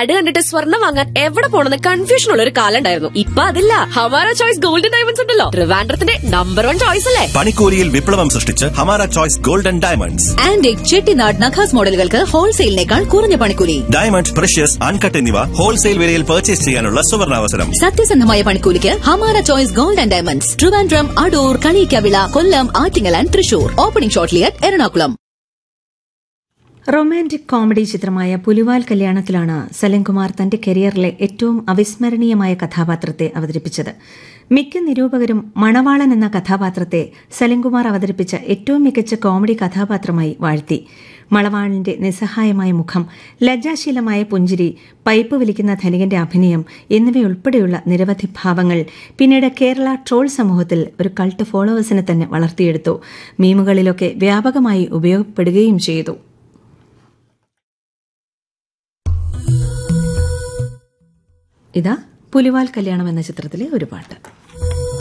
add കണ്ടിട്ട് സ്വർണ്ണം വാങ്ങാൻ എവിടെ പോണെന്ന് കൺഫ്യൂഷൻ ഉള്ള ഒരു കാലം ഉണ്ടായിരുന്നു ഇപ്പൊ അതില്ല ഹമാര ചോയ്സ് ഗോൾഡൻ ഡയമണ്ട്സ് ഉണ്ടല്ലോ ട്രിവാൻഡ്രത്തിന്റെ നമ്പർ വൺ ചോയ്സ് അല്ലേ പണിക്കൂലിയിൽ വിപ്ലവം സൃഷ്ടിച്ച് Hamara choice golden diamonds antique Chettinad Nakhas മോഡലുകൾക്ക് ഹോൾസെയിലിനേക്കാൾ കുറഞ്ഞ പണിക്കൂലി ഡയമണ്ട് പ്രഷ്യസ് അൺകട്ട് എന്നിവ ഹോൾസെയിൽ വിലയിൽ പർച്ചേസ് ചെയ്യാനുള്ള സുവർണാവസരം സത്യസന്ധമായ പണിക്കൂലിക്ക് Hamara choice gold and diamonds Trivandrum Adoor Kaliyikkavila Kollam Attingal and Thrissur opening shortly at Ernakulam romantic comedy ചിത്രമായ പുലിവാൽ കല്യാണത്തിലാണ് സലൻകുമാർ തന്റെ കരിയറിലെ ഏറ്റവും അവിസ്മരണീയമായ കഥാപാത്രത്തെ അവതരിപ്പിച്ചത് മിക്ക നിരൂപകരും മണവാളൻ എന്ന കഥാപാത്രത്തെ സലൻകുമാർ അവതരിപ്പിച്ച ഏറ്റവും മികച്ച കോമഡി കഥാപാത്രമായി വാഴ്ത്തി മണവാളിന്റെ നിസ്സഹായമായ മുഖം ലജ്ജാശീലമായ പുഞ്ചിരി പൈപ്പ് വലിക്കുന്ന ധനികന്റെ അഭിനയം എന്നിവയുൾപ്പെടെയുള്ള നിരവധി ഭാവങ്ങൾ പിന്നീട് കേരള ട്രോൾ സമൂഹത്തിൽ ഒരു കൾട്ട് ഫോളോവേഴ്സിനെ തന്നെ വളർത്തിയെടുത്തു മീമുകളിലൊക്കെ വ്യാപകമായി ഉപയോഗപ്പെടുകയും ചെയ്തു ഇതാ പുലിവാൽ കല്യാണം എന്ന ചിത്രത്തിലെ ഒരു പാട്ട്